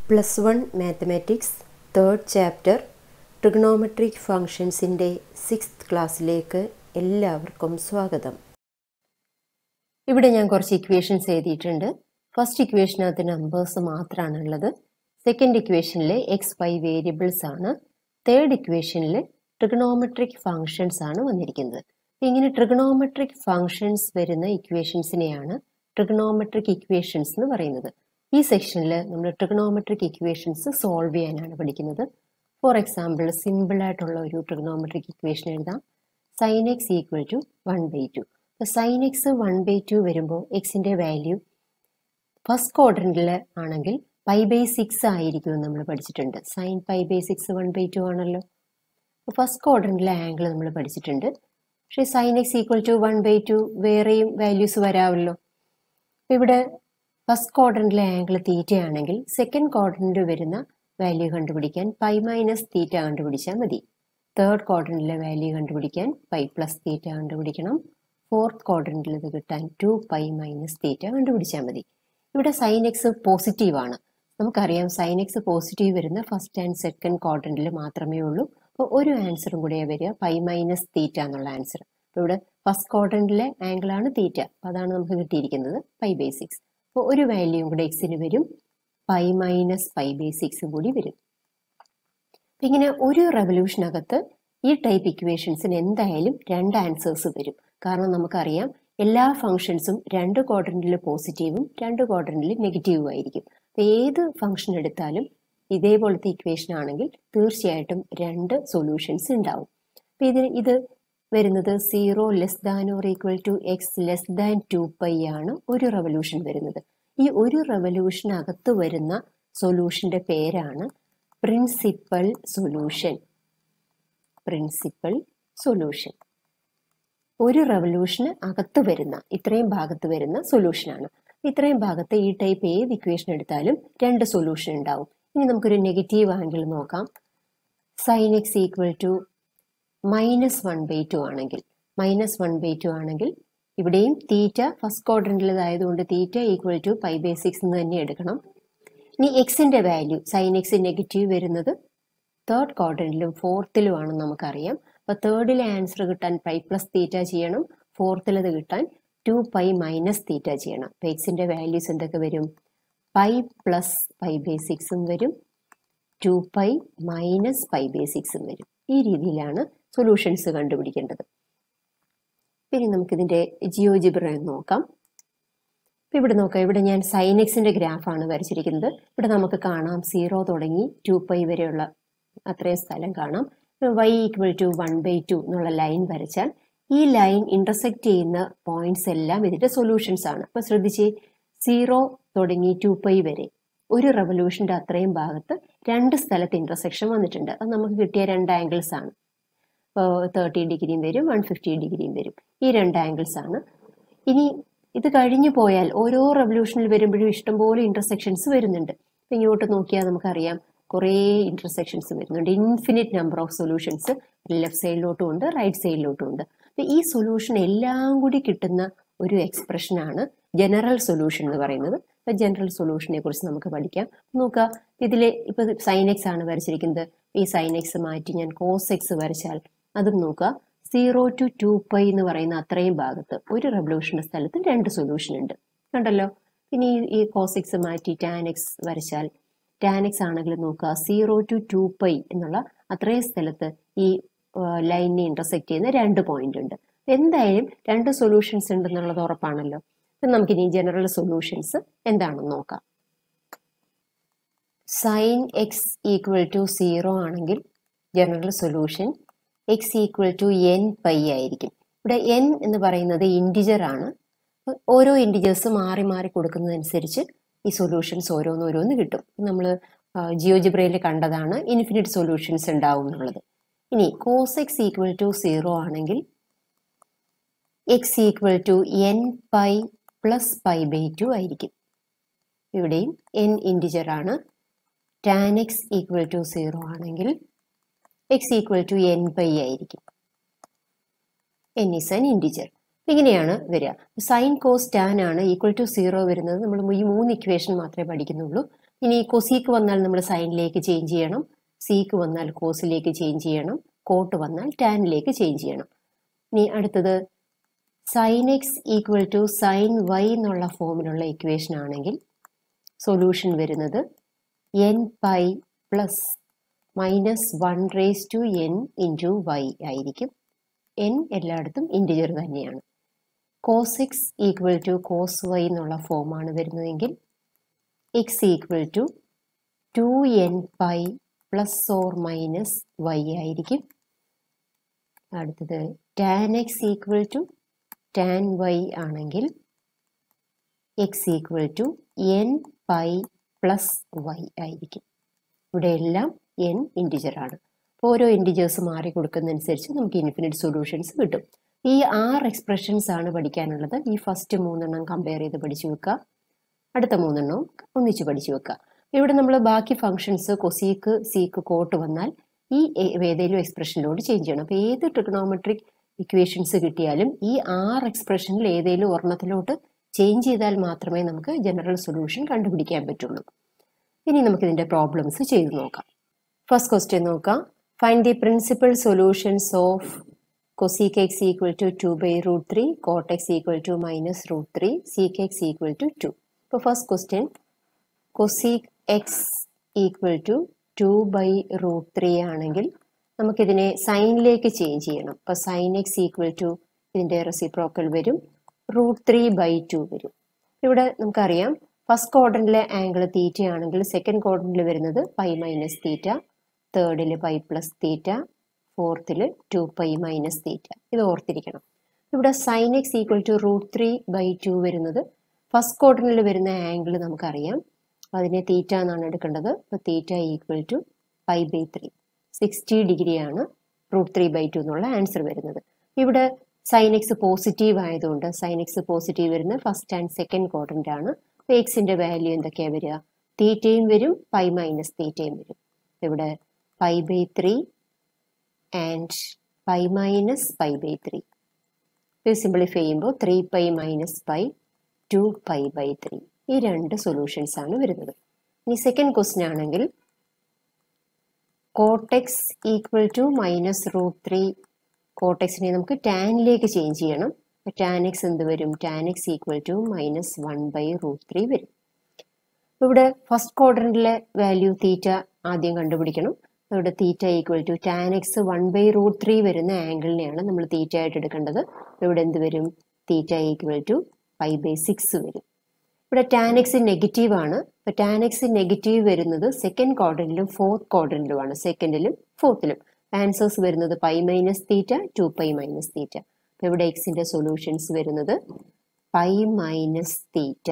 Plus one mathematics third chapter trigonometric ഫങ്ഷൻസിൻ്റെ sixth ക്ലാസ്സിലേക്ക് എല്ലാവർക്കും സ്വാഗതം ഇവിടെ ഞാൻ കുറച്ച് ഇക്വേഷൻസ് എഴുതിയിട്ടുണ്ട് ഫസ്റ്റ് ഇക്വേഷനകത്ത് നമ്പേഴ്സ് മാത്രമാണ് ഉള്ളത് സെക്കൻഡ് ഇക്വേഷനിൽ എക്സ് വൈ വേരിയബിൾസ് ആണ് തേർഡ് ഇക്വേഷനിൽ ട്രിഗണോമെട്രിക് ഫങ്ഷൻസ് ആണ് വന്നിരിക്കുന്നത് ഇങ്ങനെ ട്രിഗണോമെട്രിക് ഫങ്ഷൻസ് വരുന്ന ഇക്വേഷൻസിനെയാണ് ട്രിഗണോമെട്രിക് ഇക്വേഷൻസ് എന്ന് പറയുന്നത് ഈ സെക്ഷനിൽ നമ്മൾ ട്രിഗണോമെട്രിക് ഇക്വേഷൻസ് സോൾവ് ചെയ്യാനാണ് പഠിക്കുന്നത് ഫോർ എക്സാമ്പിൾ സിമ്പിൾ ആയിട്ടുള്ള ഒരു ട്രിഗണോമെട്രിക് ഇക്വേഷൻ എഴുതാം sine x equal to one by two sine x one by two വരുമ്പോൾ എക്സിൻ്റെ വാല്യൂ ഫസ്റ്റ് ക്വാഡ്രൻറ്റിൽ ആണെങ്കിൽ പൈ ബൈ സിക്സ് ആയിരിക്കും എന്ന് നമ്മൾ പഠിച്ചിട്ടുണ്ട് sine pi by six one by two ആണല്ലോ ഫസ്റ്റ് ക്വാഡ്രൻറ്റിലെ ആംഗിൾ നമ്മൾ പഠിച്ചിട്ടുണ്ട് പക്ഷേ sine x equal to one by two വേറെയും വാല്യൂസ് വരാമല്ലോ ഇവിടെ ഫസ്റ്റ് ക്വാഡ്രൻറ്റിലെ ആംഗിൾ തീറ്റ ആണെങ്കിൽ സെക്കൻഡ് ക്വാഡ്രൻറ്റിൽ വരുന്ന വാല്യൂ കണ്ടുപിടിക്കാൻ പൈ മൈനസ് തീറ്റ കണ്ടുപിടിച്ചാൽ മതി തേർഡ് ക്വാഡ്രൻറ്റിലെ വാല്യൂ കണ്ടുപിടിക്കാൻ പൈ പ്ലസ് തീറ്റ കണ്ടുപിടിക്കണം ഫോർത്ത് ക്വാഡ്രൻറ്റിൽ ഇത് കിട്ടാൻ ടു പൈ മൈനസ് തീറ്റ കണ്ടുപിടിച്ചാൽ മതി ഇവിടെ സൈൻ എക്സ് പോസിറ്റീവ് ആണ് നമുക്കറിയാം സൈൻ എക്സ് പോസിറ്റീവ് വരുന്ന ഫസ്റ്റ് ആൻഡ് സെക്കൻഡ് ക്വാഡ്രൻറ്റിൽ മാത്രമേ ഉള്ളൂ അപ്പോൾ ഒരു ആൻസറും കൂടെ വരിക പൈ മൈനസ് തീറ്റ എന്നുള്ള ആൻസർ അപ്പോൾ ഇവിടെ ഫസ്റ്റ് ക്വാഡ്രൻറ്റിലെ ആംഗിളാണ് തീറ്റ അപ്പോൾ അതാണ് നമുക്ക് കിട്ടിയിരിക്കുന്നത് പൈ ബൈ സിക്സ് അപ്പോൾ ഒരു വാല്യൂയും കൂടെ എക്സിന് വരും pi minus pi by six കൂടി വരും ഇങ്ങനെ ഒരു റെവല്യൂഷനകത്ത് ഈ ടൈപ്പ് ഇക്വേഷൻസിന് എന്തായാലും രണ്ട് ആൻസേഴ്സ് വരും കാരണം നമുക്കറിയാം എല്ലാ ഫംഗ്ഷൻസും രണ്ട് ക്വാഡ്രൻറ്റിൽ പോസിറ്റീവും രണ്ട് ക്വാഡ്രൻറ്റിൽ നെഗറ്റീവും ആയിരിക്കും അപ്പോൾ ഏത് ഫംഗ്ഷൻ എടുത്താലും ഇതേപോലത്തെ ഇക്വേഷൻ ആണെങ്കിൽ തീർച്ചയായിട്ടും രണ്ട് സൊല്യൂഷൻസ് ഉണ്ടാവും അപ്പോൾ ഇതിന് ഇത് വരുന്നത് zero less than or equal to x less than two pi ആണ് ഒരു റെവല്യൂഷൻ വരുന്നത് ഈ ഒരു റെവല്യൂഷനകത്ത് വരുന്ന സൊല്യൂഷന്റെ പേരാണ് പ്രിൻസിപ്പൽ സൊല്യൂഷൻ പ്രിൻസിപ്പൽ സൊല്യൂഷൻ ഒരു റെവല്യൂഷന് അകത്ത് വരുന്ന ഇത്രയും ഭാഗത്ത് വരുന്ന സൊല്യൂഷനാണ് ഇത്രയും ഭാഗത്ത് ഈ ടൈപ്പ് ഏത് ഇക്വേഷൻ എടുത്താലും രണ്ട് സൊല്യൂഷൻ ഉണ്ടാവും ഇനി നമുക്കൊരു നെഗറ്റീവ് ആംഗിൾ നോക്കാം sine x equal to minus one by two ആണെങ്കിൽ മൈനസ് വൺ ബൈ ടു ആണെങ്കിൽ ഇവിടെയും തീറ്റ ഫസ്റ്റ് ക്വാഡ്രൻറ്റിലേതായതുകൊണ്ട് theta equal to pi by six എന്ന് തന്നെ എടുക്കണം ഇനി എക്സിന്റെ വാല്യൂ സൈൻ എക്സ് നെഗറ്റീവ് വരുന്നത് തേർഡ് ക്വാഡ്രൻറ്റിലും ഫോർത്തിലുമാണ് നമുക്കറിയാം അപ്പോൾ തേർഡിലെ ആൻസർ കിട്ടാൻ പൈ പ്ലസ് തീറ്റ ചെയ്യണം ഫോർത്തിലത് കിട്ടാൻ ടു പൈ മൈനസ് തീറ്റ ചെയ്യണം അപ്പോൾ എക്സിന്റെ വാല്യൂസ് എന്തൊക്കെ വരും പൈ പ്ലസ് പൈ ബൈ സിക്സും വരും two pi minus pi by സിക്സും വരും ഈ രീതിയിലാണ് സൊല്യൂഷൻസ് കണ്ടുപിടിക്കേണ്ടത് പിന്നെ നമുക്കിതിൻ്റെ ജിയോജിബ്ര നോക്കാം ഇപ്പം ഇവിടെ നോക്കാം ഇവിടെ ഞാൻ സൈനെക്സിൻ്റെ ഗ്രാഫാണ് വരച്ചിരിക്കുന്നത് ഇവിടെ നമുക്ക് കാണാം സീറോ തുടങ്ങി ടു പൈ വരെയുള്ള അത്രയും സ്ഥലം കാണാം y equal to one by two എന്നുള്ള ലൈൻ വരച്ചാൽ ഈ ലൈൻ ഇന്റർസെക്ട് ചെയ്യുന്ന പോയിന്റ്സ് എല്ലാം ഇതിന്റെ സൊല്യൂഷൻസ് ആണ് അപ്പൊ ശ്രദ്ധിച്ച് സീറോ തുടങ്ങി ടു പൈ വരെ ഒരു റെവല്യൂഷന്റെ അത്രയും ഭാഗത്ത് രണ്ട് സ്ഥലത്ത് ഇന്റർസെക്ഷൻ വന്നിട്ടുണ്ട് അത് നമുക്ക് കിട്ടിയ രണ്ട് ആംഗിൾസ് ആണ് തേർട്ടി ഡിഗ്രിയും വരും വൺ ഫിഫ്റ്റി ഡിഗ്രിയും വരും ഈ രണ്ട് ആംഗിൾസ് ആണ് ഇനി ഇത് കഴിഞ്ഞു പോയാൽ ഓരോ റെവല്യൂഷനിൽ വരുമ്പോഴും ഇഷ്ടംപോലെ ഇന്റർസെക്ഷൻസ് വരുന്നുണ്ട് ഇങ്ങോട്ട് നോക്കിയാൽ നമുക്കറിയാം കുറേ ഇന്റർസെക്ഷൻസ് വരുന്നുണ്ട് infinite number of solutions left സൈഡിലോട്ടും ഉണ്ട് റൈറ്റ് സൈഡിലോട്ടും ഉണ്ട് അപ്പൊ ഈ സൊല്യൂഷൻ എല്ലാം കൂടി കിട്ടുന്ന ഒരു എക്സ്പ്രഷനാണ് ജനറൽ സൊല്യൂഷൻ എന്ന് പറയുന്നത് അപ്പൊ ജനറൽ സൊല്യൂഷനെ കുറിച്ച് നമുക്ക് പഠിക്കാം നോക്കുക ഇതിലെ ഇപ്പൊ സൈനെക്സ് ആണ് വരച്ചിരിക്കുന്നത് ഈ സൈനെക്സ് മാറ്റി ഞാൻ കോസ് എക്സ് വരച്ചാൽ അതും നോക്കുക സീറോ ടു ടു പൈ എന്ന് പറയുന്ന അത്രയും ഭാഗത്ത് ഒരു റെവല്യൂഷന്റെ സ്ഥലത്ത് രണ്ട് സൊല്യൂഷൻ ഉണ്ട് കണ്ടല്ലോ ഇനി ഈ കോസിക്സ് മാറ്റി ടാൻ എക്സ് വരച്ചാൽ ടാൻ എക്സ് ആണെങ്കിൽ നോക്കുക സീറോ ടു ടു പൈ എന്നുള്ള അത്രയും സ്ഥലത്ത് ഈ ലൈനിനെ ഇന്റർസെക്ട് ചെയ്യുന്ന രണ്ട് പോയിന്റ് ഉണ്ട് എന്തായാലും രണ്ട് സൊല്യൂഷൻസ് ഉണ്ടെന്നുള്ളത് ഉറപ്പാണല്ലോ നമുക്കിനി ജനറൽ സൊല്യൂഷൻസ് എന്താണെന്ന് നോക്കാം sine x equal to zero ആണെങ്കിൽ general solution x equal to n pi ആയിരിക്കും ഇവിടെ എൻ എന്ന് പറയുന്നത് ഇൻഡിജർ ആണ് ഓരോ ഇൻഡിജേഴ്സ് മാറി മാറി കൊടുക്കുന്നതനുസരിച്ച് ഈ സൊല്യൂഷൻസ് ഓരോന്നോരോന്ന് കിട്ടും നമ്മൾ ജിയോജിബ്രയിൽ കണ്ടതാണ് ഇൻഫിനിറ്റ് സൊല്യൂഷൻസ് ഉണ്ടാവും എന്നുള്ളത് ഇനി cos x equal to zero ആണെങ്കിൽ x equal to n pi plus pi by two ആയിരിക്കും ഇവിടെയും എൻ ഇൻഡിജർ ആണ് tan x equal to zero ആണെങ്കിൽ x equal to n pi ആയിരിക്കും എൻ ഇസ് ആൻ ഇൻഡിജർ ഇങ്ങനെയാണ് വരിക സൈൻ കോസ് ടാൻ ആണ് equal to zero വരുന്നത് നമ്മൾ ഈ മൂന്ന് ഇക്വേഷൻ മാത്രമേ പഠിക്കുന്നുള്ളൂ ഇനി കൊസീക്ക് വന്നാൽ നമ്മൾ സൈനിലേക്ക് ചേഞ്ച് ചെയ്യണം സീക്ക് വന്നാൽ കോസിലേക്ക് ചേഞ്ച് ചെയ്യണം കോട്ട് വന്നാൽ ടാനിലേക്ക് ചേഞ്ച് ചെയ്യണം ഇനി അടുത്തത് sine x equal to sine y എന്നുള്ള ഫോമിലുള്ള ഇക്വേഷൻ ആണെങ്കിൽ സൊല്യൂഷൻ വരുന്നത് n pi plus minus one raise to n into y ആയിരിക്കും എൻ എല്ലായിടത്തും ഇൻറ്റിജർ തന്നെയാണ് cos x equal to cos y എന്നുള്ള ഫോമാണ് വരുന്നതെങ്കിൽ x equal to two n pi plus or minus y ആയിരിക്കും അടുത്തത് tan x equal to tan y ആണെങ്കിൽ x equal to n pi plus y ആയിരിക്കും ഇവിടെ എല്ലാം എൻ ഇൻറ്റിജർ ആണ് ഓരോ ഇൻറ്റിജേഴ്സ് മാറി കൊടുക്കുന്നതനുസരിച്ച് നമുക്ക് ഇൻഫിനിറ്റ് സൊല്യൂഷൻസ് കിട്ടും ഈ ആറ് എക്സ്പ്രഷൻസ് ആണ് പഠിക്കാനുള്ളത് ഈ ഫസ്റ്റ് മൂന്നെണ്ണം കമ്പയർ ചെയ്ത് പഠിച്ചു വെക്കുക അടുത്ത മൂന്നെണ്ണവും ഒന്നിച്ച് പഠിച്ചു വെക്കുക ഇവിടെ നമ്മൾ ബാക്കി ഫംഗ്ഷൻസ് കൊസീക്ക് സീക്ക് കോട്ട് വന്നാൽ ഈ ഏതെങ്കിലും എക്സ്പ്രഷനിലോട് ചേഞ്ച് ചെയ്യണം അപ്പോൾ ഏത് ട്രിഗണോമെട്രിക് ഇക്വേഷൻസ് കിട്ടിയാലും ഈ ആറ് എക്സ്പ്രഷനിൽ ഏതെങ്കിലും ഒരെണ്ണത്തിലോട്ട് ചേഞ്ച് ചെയ്താൽ മാത്രമേ നമുക്ക് ജനറൽ സൊല്യൂഷൻ കണ്ടുപിടിക്കാൻ പറ്റുള്ളൂ ഇനി നമുക്ക് ഇതിന്റെ പ്രോബ്ലംസ് ചെയ്ത് നോക്കാം ഫസ്റ്റ് ക്വസ്റ്റ്യൻ നോക്കാം find the principal solutions of cosec x equal to two by root three cot x equal to minus root three sec x equal to two ഇപ്പോൾ first question cosec x equal to two by root three ആണെങ്കിൽ നമുക്കിതിനെ സൈനിലേക്ക് change ചെയ്യണം അപ്പോൾ sine x equal to ഇതിൻ്റെ reciprocal വരും root three by two വരും ഇവിടെ നമുക്കറിയാം ഫസ്റ്റ് ക്വാഡ്രന്റിലെ ആംഗിൾ തീറ്റ ആണെങ്കിൽ സെക്കൻഡ് ക്വാഡ്രന്റിൽ വരുന്നത് പൈ മൈനസ് തീറ്റ തേർഡിൽ പൈ പ്ലസ് തീറ്റ ഫോർത്തിൽ ടു പൈ മൈനസ് തീറ്റ ഇത് ഓർത്തിരിക്കണം ഇവിടെ sine x equal to root three by two വരുന്നത് ഫസ്റ്റ് ക്വാഡ്രന്റിൽ വരുന്ന ആംഗിൾ നമുക്കറിയാം അതിനെ തീറ്റ എന്നാണ് എടുക്കേണ്ടത് അപ്പോൾ theta equal to pi by three sixty ഡിഗ്രിയാണ് റൂട്ട് ത്രീ ബൈ ടു എന്നുള്ള ആൻസർ വരുന്നത് ഇവിടെ സൈൻ എക്സ് പോസിറ്റീവ് ആയതുകൊണ്ട് സൈൻ എക്സ് പോസിറ്റീവ് വരുന്ന ഫസ്റ്റ് ആൻഡ് സെക്കൻഡ് ക്വാഡ്രന്റ് ആണ് അപ്പോൾ എക്സിന്റെ വാല്യൂ എന്തൊക്കെയാണ് വരിക തീറ്റയും വരും പൈ മൈനസ് തീറ്റയും വരും ഇവിടെ pi by three and pi minus pi by three ഇത് സിംപ്ലിഫൈ ചെയ്യുമ്പോൾ three pi minus pi two pi by three ഈ രണ്ട് സൊല്യൂഷൻസ് ആണ് വരുന്നത് ഇനി സെക്കൻഡ് ക്വസ്റ്റ്യൻ ആണെങ്കിൽ cot x equal to minus root three കോട്ടെക്സിനെ നമുക്ക് ടാനിലേക്ക് ചേഞ്ച് ചെയ്യണം ടാൻ എക്സ് എന്ത് വരും tan x equal to minus one by root three വരും ഇവിടെ ഫസ്റ്റ് ക്വാഡ്രന്റിലെ വാല്യൂ തീറ്റ ആദ്യം കണ്ടുപിടിക്കണം ഇവിടെ theta equal to tan X one by root three വരുന്ന ആംഗിളിനെയാണ് നമ്മൾ തീറ്റ ആയിട്ട് എടുക്കേണ്ടത് ഇവിടെ എന്ത് വരും theta equal to pi by six വരും ഇവിടെ ടാൻ എക്സ് നെഗറ്റീവ് ആണ് അപ്പൊ ടാൻ എക്സ് നെഗറ്റീവ് വരുന്നത് സെക്കൻഡ് ക്വാഡ്രന്റിലും ഫോർത്ത് ക്വാഡ്രന്റിലുമാണ് സെക്കൻഡിലും ഫോർത്തിലും ആൻസേഴ്സ് വരുന്നത് pi minus theta two pi minus theta അപ്പൊ ഇവിടെ എക്സിന്റെ സൊല്യൂഷൻസ് വരുന്നത് pi minus theta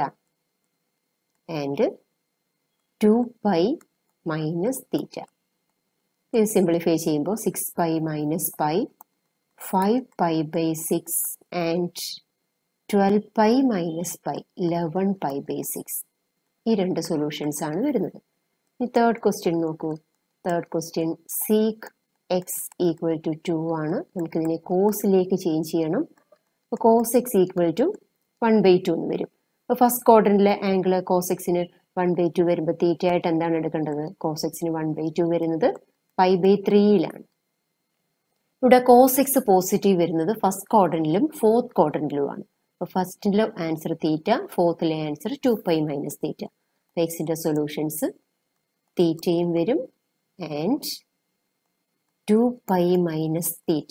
and two pi minus theta ഇത് സിംപ്ലിഫൈ ചെയ്യുമ്പോൾ six pi minus pi five pi by six and twelve pi minus pi eleven pi by six ഈ രണ്ട് solutions ആണ് വരുന്നത് ഇനി തേർഡ് ക്വസ്റ്റ്യൻ നോക്കൂ third question sec x equal to two ആണ് നമുക്കിതിനെ കോസിലേക്ക് ചേഞ്ച് ചെയ്യണം അപ്പോൾ cos x equal to one by two എന്ന് വരും അപ്പോൾ ഫസ്റ്റ് ക്വാഡ്രന്റിലെ ആംഗിൾ കോസ് എക്സിന് വൺ ബൈ ടു വരുമ്പോൾ തീറ്റ ആയിട്ട് എന്താണ് എടുക്കേണ്ടത് കോസ് എക്സിന് വൺ ബൈ ടു വരുന്നത് പൈ ബൈ ത്രീയിലാണ് ഇവിടെ കോസ് എക്സ് പോസിറ്റീവ് വരുന്നത് ഫസ്റ്റ് ക്വാഡ്രന്റിലും ഫോർത്ത് ക്വാഡ്രന്റിലുമാണ് അപ്പോൾ ഫസ്റ്റിലെ ആൻസർ തീറ്റ ഫോർത്തിലെ answer two pi minus theta അപ്പോൾ എക്സിൻ്റെ സൊല്യൂഷൻസ് തീറ്റയും വരും and two pi minus theta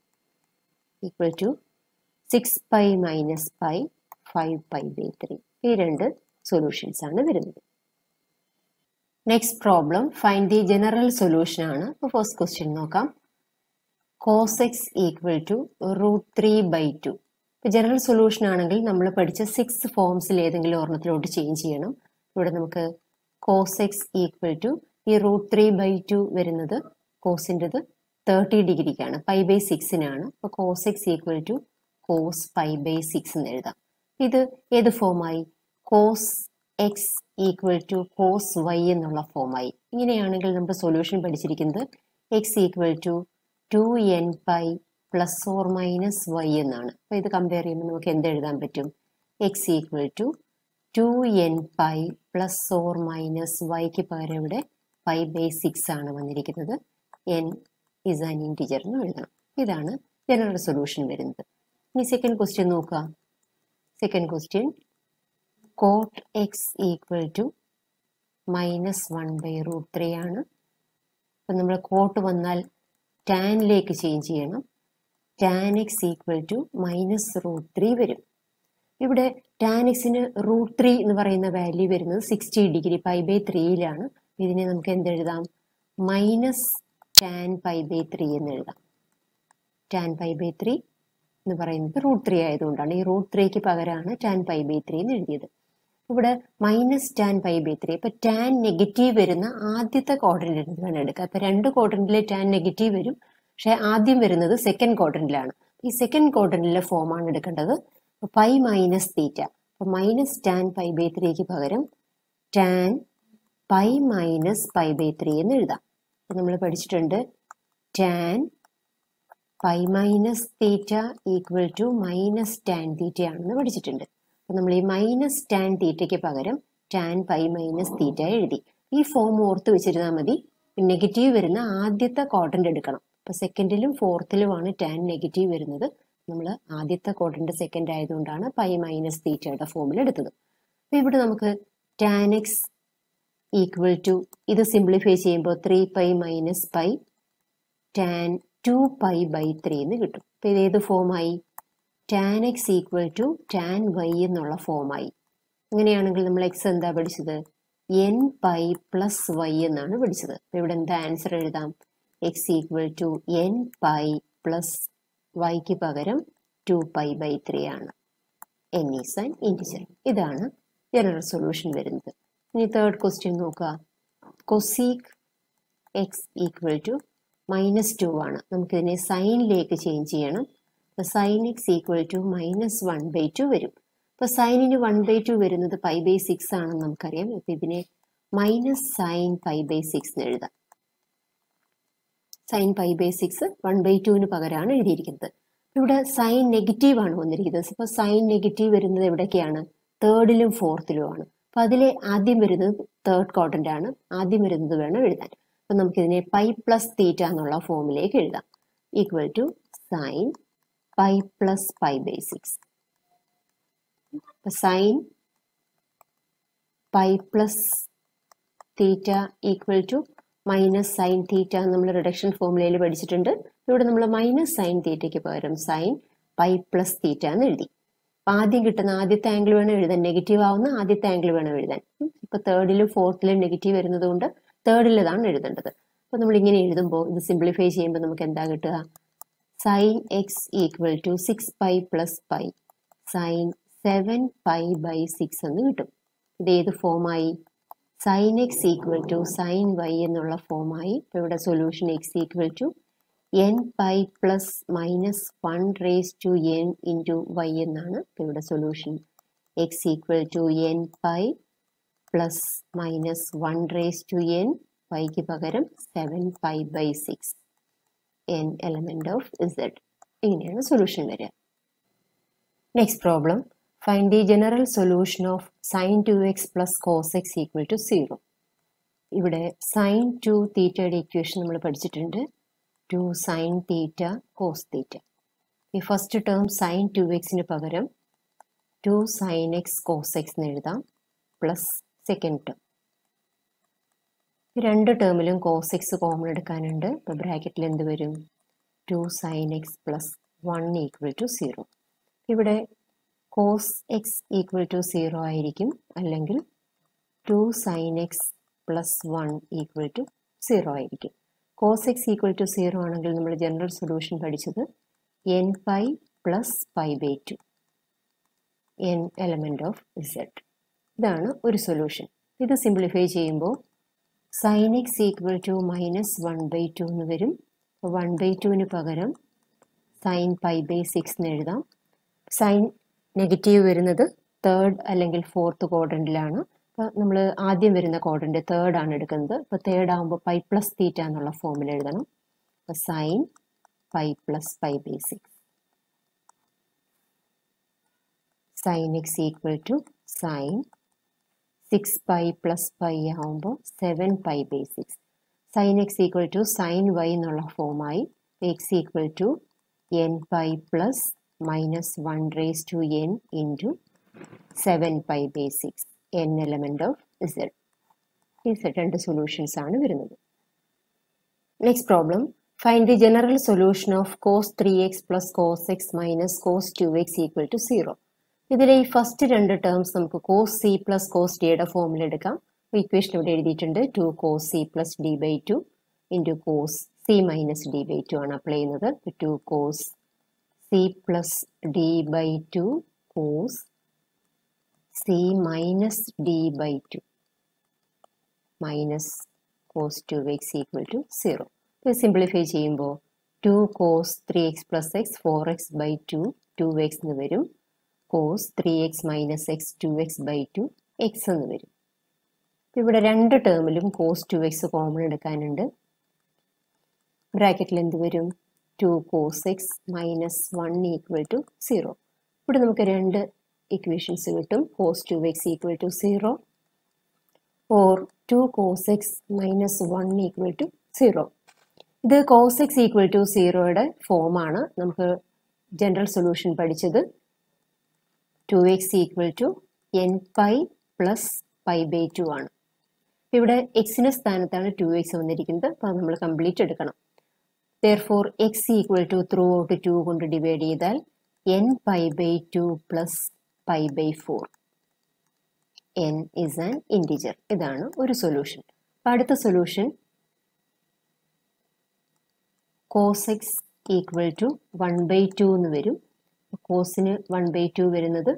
equal to six pi minus pi five pi by three ഈ രണ്ട് സൊല്യൂഷൻസ് ആണ് വരുന്നത് next problem find the general solution ആണ് അപ്പോൾ ഫസ്റ്റ് ക്വസ്റ്റ്യൻ നോക്കാം cos x equal to root three by two general solution ആണെങ്കിൽ നമ്മൾ പഠിച്ച സിക്സ് ഫോംസിൽ ഏതെങ്കിലും ഒരെണ്ണത്തിലോട്ട് ചേഞ്ച് ചെയ്യണം ഇവിടെ നമുക്ക് കോസ് എക്സ് ഈക്വൽ ടു ഈ റൂട്ട് ത്രീ ബൈ ടു വരുന്നത് കോസിൻ്റെത് തേർട്ടി ഡിഗ്രിക്കാണ് പൈ ബൈ സിക്സിനാണ് അപ്പോൾ cos x equal to cos pi by six എന്ന് എഴുതാം ഇത് ഏത് ഫോമായി cos x equal to cos y എന്നുള്ള ഫോമായി ഇങ്ങനെയാണെങ്കിൽ നമ്മുടെ സൊല്യൂഷൻ പഠിച്ചിരിക്കുന്നത് x equal to two n pi plus or minus y എന്നാണ് അപ്പോൾ ഇത് കമ്പയർ ചെയ്യുമ്പോൾ നമുക്ക് എന്ത് എഴുതാൻ പറ്റും x equal to two n pi plus or minus വൈക്ക് പകരം ഇവിടെ പൈ ബൈ സിക്സ് ആണ് വന്നിരിക്കുന്നത് എൻ ഇസ് ആൻ ഇൻറ്റിജർ എന്ന് എഴുതണം ഇതാണ് ജനറൽ സൊല്യൂഷൻ വരുന്നത് ഇനി സെക്കൻഡ് ക്വസ്റ്റ്യൻ നോക്കുക second question cot x equal to minus one by root three ആണ് അപ്പം നമ്മൾ കോട്ട് വന്നാൽ ടാനിലേക്ക് ചേഞ്ച് ചെയ്യണം tan x equal to minus root three വരും ഇവിടെ ടാൻ എക്സിന് റൂട്ട് ത്രീ എന്ന് പറയുന്ന വാല്യൂ വരുന്നത് സിക്സ്റ്റി ഡിഗ്രി പൈ ബൈ ത്രീയിലാണ് ഇതിനെ നമുക്ക് എന്തെഴുതാം minus tan pi by three എന്ന് എഴുതാം ടാൻ പൈ ബൈ ത്രീ എന്ന് പറയുന്നത് റൂട്ട് ത്രീ ആയതുകൊണ്ടാണ് ഈ റൂട്ട് ത്രീക്ക് പകരമാണ് ടാൻ പൈ ബൈ ത്രീ എന്ന് എഴുതിയത് ഇവിടെ minus tan pi by three ഇപ്പൊ ടാൻ നെഗറ്റീവ് വരുന്ന ആദ്യത്തെ ക്വാഡ്രന്റിൽ നിന്നാണ് എടുക്കുക അപ്പൊ രണ്ട് ക്വാഡ്രന്റിൽ ടാൻ നെഗറ്റീവ് വരും പക്ഷെ ആദ്യം വരുന്നത് സെക്കൻഡ് ക്വാഡ്രന്റിലാണ് ഈ സെക്കൻഡ് ക്വാഡ്രന്റിലെ ഫോമാണ് എടുക്കേണ്ടത് പൈ മൈനസ് തീറ്റ അപ്പൊ മൈനസ് ടാൻ പൈ ബൈ ത്രീക്ക് പകരം tan pi minus pi by three എന്ന് എഴുതാം അപ്പൊ നമ്മൾ പഠിച്ചിട്ടുണ്ട് tan pi minus theta equal to minus tan theta ആണെന്ന് പഠിച്ചിട്ടുണ്ട് അപ്പൊ നമ്മൾ ഈ മൈനസ് ടാൻ തീറ്റയ്ക്ക് പകരം ടാൻ പൈ മൈനസ് തീറ്റ എഴുതി ഈ ഫോം ഓർത്ത് വെച്ചിരുന്നാൽ മതി നെഗറ്റീവ് വരുന്ന ആദ്യത്തെ ക്വാഡ്രന്റ് എടുക്കണം അപ്പൊ സെക്കൻഡിലും ഫോർത്തിലുമാണ് ടാൻ നെഗറ്റീവ് വരുന്നത് നമ്മൾ ആദ്യത്തെ ക്വാഡ്രന്റ് സെക്കൻഡ് ആയതുകൊണ്ടാണ് പൈ മൈനസ് തീറ്റയുടെ ഫോമിൽ എടുത്തത് അപ്പൊ ഇവിടെ നമുക്ക് ടാൻ എക്സ് ഈക്വൽ ടു ഇത് സിംപ്ലിഫൈ ചെയ്യുമ്പോൾ three pi minus pi tan two pi by three എന്ന് കിട്ടും അപ്പൊ ഇത് ഏത് ഫോമായി tan x equal to tan y എന്നുള്ള ഫോമായി അങ്ങനെയാണെങ്കിൽ നമ്മൾ എക്സ് എന്താ പഠിച്ചത് എൻ പൈ പ്ലസ് വൈ എന്നാണ് പഠിച്ചത് അപ്പൊ ഇവിടെ എന്താ ആൻസർ എഴുതാം x equal to n pi plus വൈക്ക് പകരം ടു പൈ ബൈ ത്രീ ആണ് എൻ ഈസ് ആൻ ഇൻറ്റിജർ ഇതാണ് ജനറൽ സൊല്യൂഷൻ വരുന്നത് ഇനി തേർഡ് ക്വസ്റ്റ്യൻ നോക്കുക cosec x equal to minus two ആണ് നമുക്കിതിനെ സൈനിലേക്ക് ചേഞ്ച് ചെയ്യണം അപ്പോൾ sine x equal to minus one by two വരും അപ്പോൾ സൈനിന് വൺ ബൈ ടു വരുന്നത് പൈ ബൈ സിക്സ് ആണെന്ന് നമുക്കറിയാം അപ്പോൾ ഇതിനെ minus sine pi by six എന്ന് എഴുതാം sign pi by six one by ടുവിന് പകരമാണ് എഴുതിയിരിക്കുന്നത് ഇവിടെ സൈൻ നെഗറ്റീവ് ആണ് വന്നിരിക്കുന്നത് അപ്പോൾ സൈൻ നെഗറ്റീവ് വരുന്നത് എവിടേക്കാണ് തേർഡിലും ഫോർത്തിലുമാണ് അപ്പോൾ അതിലെ ആദ്യം വരുന്നത് തേർഡ് ക്വാഡ്രന്റ് ആണ് ആദ്യം വരുന്നത് വേണം എഴുതാൻ അപ്പം നമുക്കിതിനെ പൈ പ്ലസ് തീറ്റ എന്നുള്ള ഫോമിലേക്ക് എഴുതാം equal to sine pi plus pi by six sine pi plus theta equal to minus sine theta നമ്മൾ റിഡക്ഷൻ ഫോമുലയിൽ പഠിച്ചിട്ടുണ്ട് ഇവിടെ നമ്മൾ മൈനസ് സൈൻ തീറ്റയ്ക്ക് പകരം സൈൻ പൈ പ്ലസ് തീറ്റ എന്ന് എഴുതി അപ്പൊ ആദ്യം കിട്ടുന്ന ആദ്യത്തെ ആംഗിൾ വേണം എഴുതാൻ നെഗറ്റീവ് ആവുന്ന ആദ്യത്തെ ആംഗിൾ വേണം എഴുതാൻ ഇപ്പൊ തേർഡിലും ഫോർത്തിലും നെഗറ്റീവ് വരുന്നത് കൊണ്ട് തേർഡിലതാണ് എഴുതേണ്ടത് അപ്പൊ നമ്മൾ ഇങ്ങനെ എഴുതുമ്പോൾ ഇത് സിംപ്ലിഫൈ ചെയ്യുമ്പോൾ നമുക്ക് എന്താ കിട്ടുക sine x equal to six pi plus pi sine seven pi by six എന്ന് കിട്ടും ഇത് ഏത് ഫോമായി sine x equal to sine y എന്നുള്ള ഫോമായി ഇപ്പൊ ഇവിടെ solution x equal to n pi plus minus one raise to n into y എന്നാണ് ഇപ്പൊ ഇവിടെ solution x equal to n pi plus minus one raise to n വൈക്ക് പകരം seven pi by six n element of Z ഇങ്ങനെയാണ് solution വരിക next problem find the general solution of sine two x plus cos x equal to zero ഇവിടെ sine two തീറ്റയുടെ equation നമ്മൾ പഠിച്ചിട്ടുണ്ട് two sine theta cos theta ഈ first term sine two എക്സിന് പകരം two sine x cos x എന്ന് എഴുതാം plus second term രണ്ട് ടേമിലും കോസ് എക്സ് കോമൺ എടുക്കാനുണ്ട് ഇപ്പോൾ ബ്രാക്കറ്റിൽ എന്ത് വരും two sine x plus one equal to zero ഇവിടെ cos x equal to zero ആയിരിക്കും അല്ലെങ്കിൽ two sine x plus one equal to zero ആയിരിക്കും cos x equal to zero ആണെങ്കിൽ നമ്മൾ ജനറൽ സൊല്യൂഷൻ പഠിച്ചത് n pi plus pi by two n element of Z ഇതാണ് ഒരു solution ഇത് simplify ചെയ്യുമ്പോൾ sine x equal to minus one by two എന്ന് വരും വൺ ബൈ ടുവിന് പകരം സൈൻ പൈ ബൈ സിക്സ് എന്ന് എഴുതാം സൈൻ നെഗറ്റീവ് വരുന്നത് തേർഡ് അല്ലെങ്കിൽ ഫോർത്ത് ക്വാഡ്രൻറ്റിലാണ് അപ്പോൾ നമ്മൾ ആദ്യം വരുന്ന ക്വാഡ്രൻറ്റ് തേർഡ് ആണ് എടുക്കുന്നത് അപ്പോൾ തേർഡ് ആകുമ്പോൾ പൈ പ്ലസ് തീറ്റ എന്നുള്ള ഫോമിൽ എഴുതണം അപ്പോൾ sine pi plus pi by six sine x equal to sine six pi plus pi ആവുമ്പോൾ seven pi by six sine x equal to sine y എന്നുള്ള ഫോമായി x equal to n pi plus minus one raise to n into seven pi by six n element of Z ഈ രണ്ട് solutions ആണ് വരുന്നത് next problem find the general solution of cos three x plus cos x minus cos two x equal to zero ഇതിലെ ഈ first രണ്ട് terms നമുക്ക് cos c plus cos ഡിയുടെ ഫോമിൽ എടുക്കാം ഇക്വേഷൻ ഇവിടെ എഴുതിയിട്ടുണ്ട് two cos c plus d by two into cos c minus d by two ആണ് അപ്ലൈ ചെയ്യുന്നത് two cos c plus d by two cos c minus d by two minus cos two x equal to zero ഇത് simplify ചെയ്യുമ്പോൾ two cos three x plus x four x by two two x എന്ന് വരും cos three x minus x two x by two x എന്ന് വരും ഇവിടെ രണ്ട് ടേമിലും cos two x common എടുക്കാനുണ്ട് ബ്രാക്കറ്റിൽ എന്ത് വരും two cos x minus one equal to zero ഇവിടെ നമുക്ക് രണ്ട് ഇക്വേഷൻസ് കിട്ടും cos two x equal to zero or two cos x minus one equal to zero ഇത് കോസ് എക്സ് ഈക്വൽ ടു സീറോയുടെ ഫോമാണ് നമുക്ക് ജനറൽ സൊല്യൂഷൻ പഠിച്ചത് two x equal to n pi plus pi by two ആണ് ഇവിടെ എക്സിന്റെ സ്ഥാനത്താണ് to X വന്നിരിക്കുന്നത് അപ്പോൾ നമ്മൾ കംപ്ലീറ്റ് എടുക്കണം therefore x equal to throughout two കൊണ്ട് ഡിവൈഡ് ചെയ്താൽ n pi by two plus pi by four n is an integer ഇതാണ് ഒരു സൊല്യൂഷൻ അപ്പം അടുത്ത solution cos x equal to one by two എന്ന് വരും കോസിന് വൺ ബൈ ടു വരുന്നത്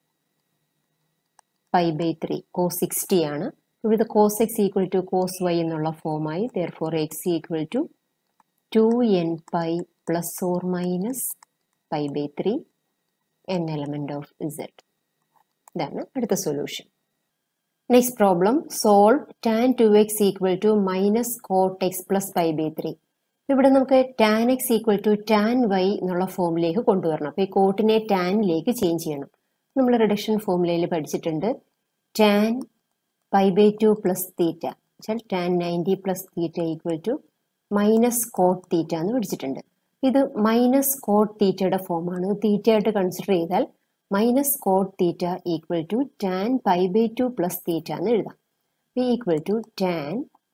pi by three cos sixty ആണ് ഇവിടെ cos x equal to cos y എന്നുള്ള ഫോമായി therefore x equal to two n pi plus or minus pi by three n element of Z ഇതാണ് അടുത്ത solution next problem solve tan two x equal to minus cot x plus pi by three ഇവിടെ നമുക്ക് tan x equal to tan y എന്നുള്ള ഫോമിലേക്ക് കൊണ്ടുവരണം അപ്പോൾ ഈ കോട്ടിനെ ടാനിലേക്ക് change ചെയ്യണം നമ്മൾ റിഡക്ഷൻ ഫോമുലയിൽ പഠിച്ചിട്ടുണ്ട് tan pi by two plus theta വെച്ചാൽ tan ninety plus theta equal to minus cot theta എന്ന് പഠിച്ചിട്ടുണ്ട് ഇത് മൈനസ് കോട്ട് തീറ്റയുടെ ഫോമാണ് തീറ്റ ആയിട്ട് കൺസിഡർ ചെയ്താൽ minus cot theta equal to tan pi by two plus theta എന്ന് എഴുതാം equal to tan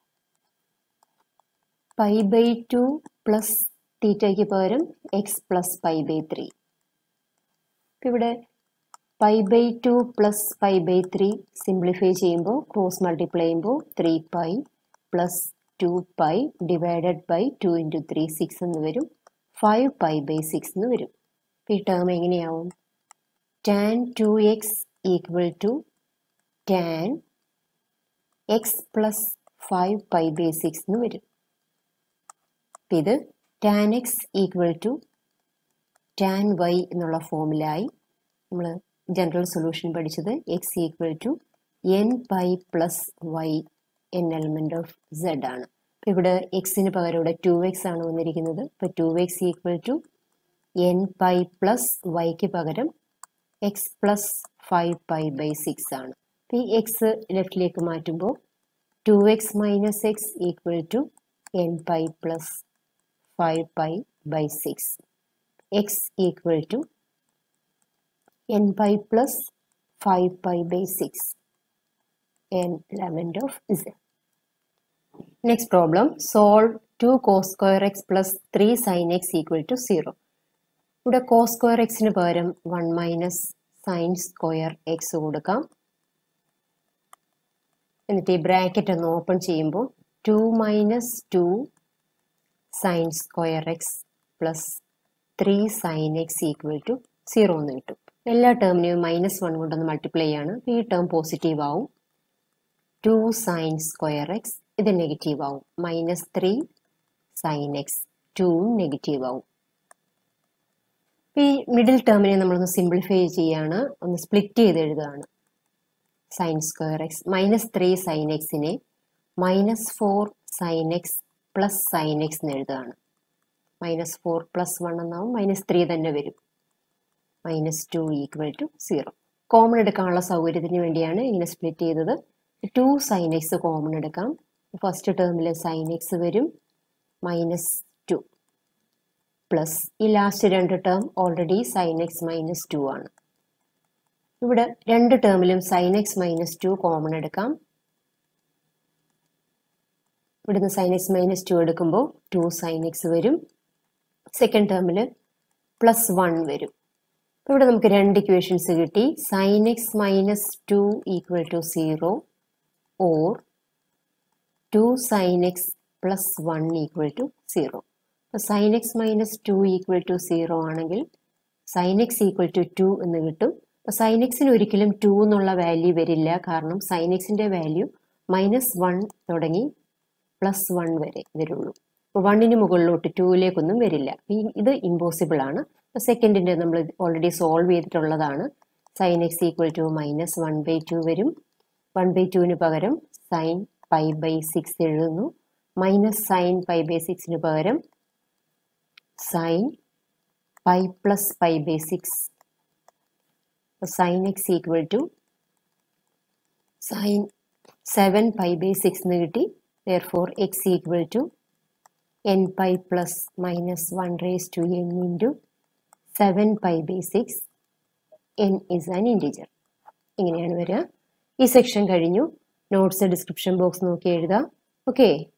pi by two plus തീറ്റയ്ക്ക് പകരം x plus pi by three ഇവിടെ pi by two plus pi by three simplify ചെയ്യുമ്പോൾ cross multiply ചെയ്യുമ്പോൾ three pi plus two pi divided by two into three six എന്ന് വരും five pi by six എന്ന് വരും ഈ ടേം എങ്ങനെയാവും tan two x equal to tan x plus five pi by six എന്ന് വരും ഇത് tan x equal to tan y എന്നുള്ള ഫോമിലായി നമ്മൾ ജനറൽ സൊല്യൂഷൻ പഠിച്ചത് x equal to n pi plus y n element of Z ആണ് ഇവിടെ എക്സിന് പകരം ഇവിടെ ടു എക്സ് ആണ് വന്നിരിക്കുന്നത് ഇപ്പോൾ two x equal to n pi plus വൈക്ക് പകരം x plus five pi by six ആണ് ഈ എക്സ് ലെഫ്റ്റിലേക്ക് മാറ്റുമ്പോൾ two x minus x equal to n pi plus five pi by six x equal to n pi plus 5 pi by 6 n element of z. Next problem solve 2 cos square x plus 3 sin x equal to 0. ഇവിടെ cos square എക്സിന് പകരം one minus sine square x കൊടുക്കാം എന്നിട്ട് ഈ bracket ഒന്ന് open ചെയ്യുമ്പോൾ two minus two sine square x plus three sine x equal to zero എന്ന് കിട്ടും എല്ലാ ടേമിനെയും മൈനസ് വൺ കൊണ്ടൊന്ന് മൾട്ടിപ്ലൈ ആണ് ഈ ടേം പോസിറ്റീവ് ആവും ടു സൈൻ സ്ക്വയർ എക്സ് ഇത് നെഗറ്റീവ് ആവും minus three sine x two negative ആവും ഈ മിഡിൽ ടേമിനെ നമ്മളൊന്ന് സിംപ്ലിഫൈ ചെയ്യാണ് ഒന്ന് സ്പ്ലിറ്റ് ചെയ്ത് എഴുതുകയാണ് sine square x minus three sine എക്സിനെ minus four sine x plus sine x എന്ന് എഴുതുകയാണ് മൈനസ് ഫോർ പ്ലസ് വൺ എന്നാവും മൈനസ് ത്രീ തന്നെ വരും minus two equal to zero common എടുക്കാനുള്ള സൗകര്യത്തിന് വേണ്ടിയാണ് ഇങ്ങനെ സ്പ്ലിറ്റ് ചെയ്തത് ടു സൈൻ എക്സ് കോമൺ എടുക്കാം ഫസ്റ്റ് ടേമിൽ സൈൻ എക്സ് വരും മൈനസ് ടു പ്ലസ് ഈ ലാസ്റ്റ് രണ്ട് term already sine x minus two ആണ് ഇവിടെ രണ്ട് ടേമിലും sine x minus to common എടുക്കാം ഇവിടുന്ന് സൈൻ എക്സ് മൈനസ് ടു എടുക്കുമ്പോൾ ടു സൈൻ എക്സ് വരും സെക്കൻഡ് ടേമിൽ പ്ലസ് വൺ വരും ഇവിടെ നമുക്ക് രണ്ട് ഇക്വേഷൻസ് കിട്ടി sine x minus two equal to zero or two sine x plus one equal to zero അപ്പോൾ sine x minus two equal to zero ആണെങ്കിൽ sine x equal to two എന്ന് കിട്ടും അപ്പോൾ സൈൻ എക്സിന് ഒരിക്കലും ടു എന്നുള്ള value വരില്ല കാരണം സൈൻ എക്സിൻ്റെ വാല്യൂ മൈനസ് വൺ തുടങ്ങി പ്ലസ് വൺ വരെ വരുള്ളൂ അപ്പോൾ വണ്ണിന് മുകളിലോട്ട് ടൂവിലേക്കൊന്നും വരില്ല ഈ ഇത് ഇമ്പോസിബിൾ ആണ് സെക്കൻഡിൻ്റെ നമ്മൾ ഓൾറെഡി സോൾവ് ചെയ്തിട്ടുള്ളതാണ് sine x equal to minus one by two വരും വൺ ബൈ ടുവിന് പകരം സൈൻ പൈ ബൈ സിക്സ് എഴുതുന്നു മൈനസ് സൈൻ പൈ ബൈ സിക്സിന് പകരം sine pi plus pi by six sine x equal to sine seven pi by six എന്ന് കിട്ടി therefore x equal to n pi plus minus 1 raised to n into 7 pi by 6 n is an integer ഇങ്ങനെയാണ് വരിക ഈ section കഴിഞ്ഞു notes description box നോക്കി എഴുതാം okay